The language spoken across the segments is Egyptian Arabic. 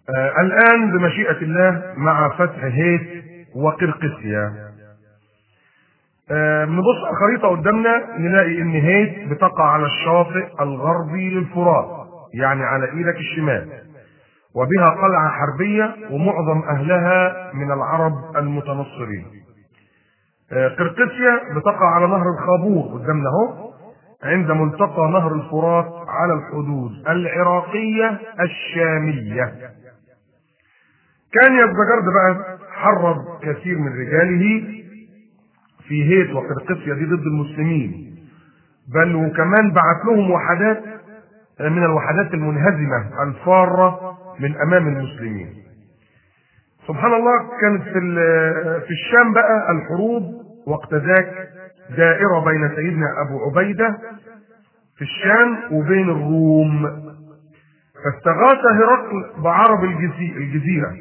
آه الآن بمشيئة الله مع فتح هيت وقرقسيا آه نبص على الخريطة قدامنا نلاقي إن هيت بتقع على الشاطئ الغربي للفرات يعني على إيدك الشمال وبها قلعة حربية ومعظم أهلها من العرب المتنصرين آه قرقسيا بتقع على نهر الخابور قدامنا اهو عند ملتقى نهر الفرات على الحدود العراقية الشامية كان يزدجرد بقى حرض كثير من رجاله في هيت وقرقسيا دي ضد المسلمين بل وكمان بعت لهم وحدات من الوحدات المنهزمة الفارة من أمام المسلمين سبحان الله كانت في في الشام بقى الحروب وقت ذاك دائرة بين سيدنا أبو عبيدة في الشام وبين الروم فاستغاث هرقل بعرب الجزيرة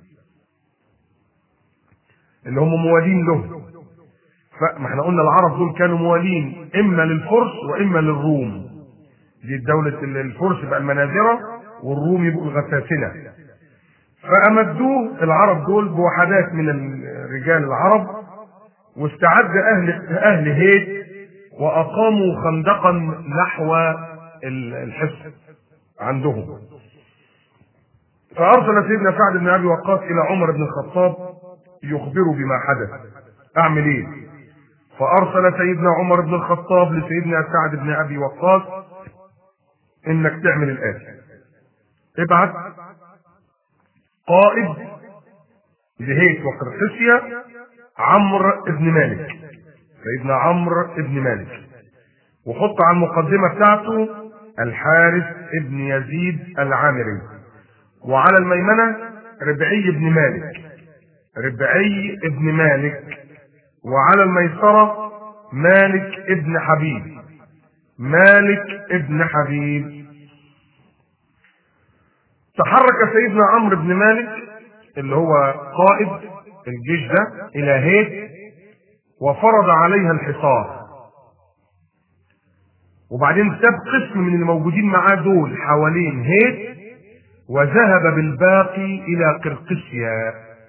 اللي هم موالين له فما احنا قلنا العرب دول كانوا موالين اما للفرس واما للروم دي دولة الفرس بقى المنازرة والروم يبقوا الغساسنة فأمدوه العرب دول بوحدات من الرجال العرب واستعد أهل أهل هيت وأقاموا خندقا نحو الحصن عندهم فأرسل سيدنا سعد بن أبي وقاص إلى عمر بن الخطاب يخبره بما حدث أعمل إيه؟ فأرسل سيدنا عمر بن الخطاب لسيدنا سعد بن أبي وقاص إنك تعمل الآتي ابعث قائد لهيت وقرقسيا عمرو بن مالك سيدنا عمرو بن مالك وحط على المقدمة بتاعته الحارث بن يزيد العامري وعلى الميمنة ربعي بن مالك ربعي بن مالك وعلى الميسرة مالك ابن حبيب مالك ابن حبيب تحرك سيدنا عمرو بن مالك اللي هو قائد الجيش ده الى هيت وفرض عليها الحصار وبعدين ساب قسم من الموجودين معاه دول حوالين هيت وذهب بالباقي الى قرقسيا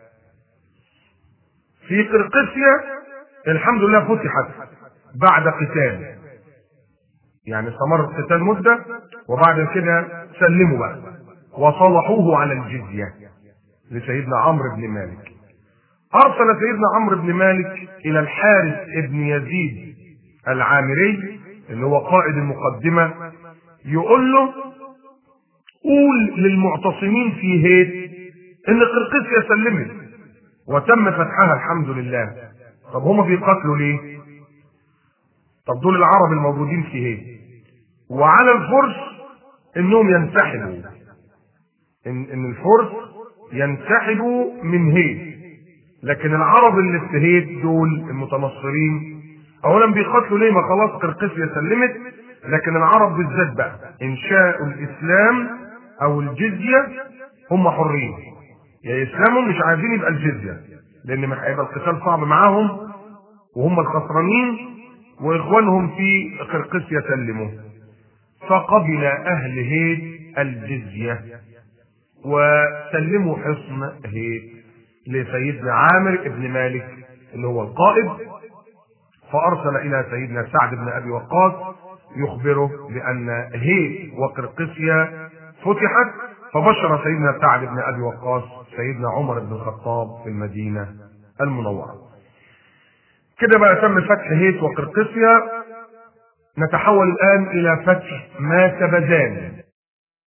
في قرقسيا الحمد لله فتحت بعد قتال يعني استمر القتال مده وبعد كده سلموا بقى وصلحوه على الجزيه لسيدنا عمرو بن مالك ارسل سيدنا عمرو بن مالك الى الحارث بن يزيد العامري اللي هو قائد المقدمه يقول له قول للمعتصمين في هيت ان قرقسيا سلمت وتم فتحها الحمد لله طب هما بيقاتلوا ليه طب دول العرب الموجودين في هيت وعلى الفرس انهم ينسحبوا ان, إن الفرس ينسحبوا من هيت لكن العرب اللي في هيت دول المتنصرين اولا بيقاتلوا ليه ما خلاص قرقسيا سلمت لكن العرب بالذات بقى ان شاءوا الاسلام او الجزيه هم حرين يا اسلاموا مش عايزين يبقى الجزيه لان هيبقى القتال صعب معاهم وهم الخسرانين واخوانهم في قرقسيا سلموا فقبل اهل هيت الجزيه وسلموا حصن هيت لسيدنا عامر بن مالك اللي هو القائد فارسل الى سيدنا سعد بن ابي وقاص يخبره بان هيت وقرقسيا فتحت فبشر سيدنا سعد بن ابي وقاص سيدنا عمر بن الخطاب في المدينه المنوره. كده بقى تم فتح هيت وقرقسيا نتحول الان الى فتح ما سبزان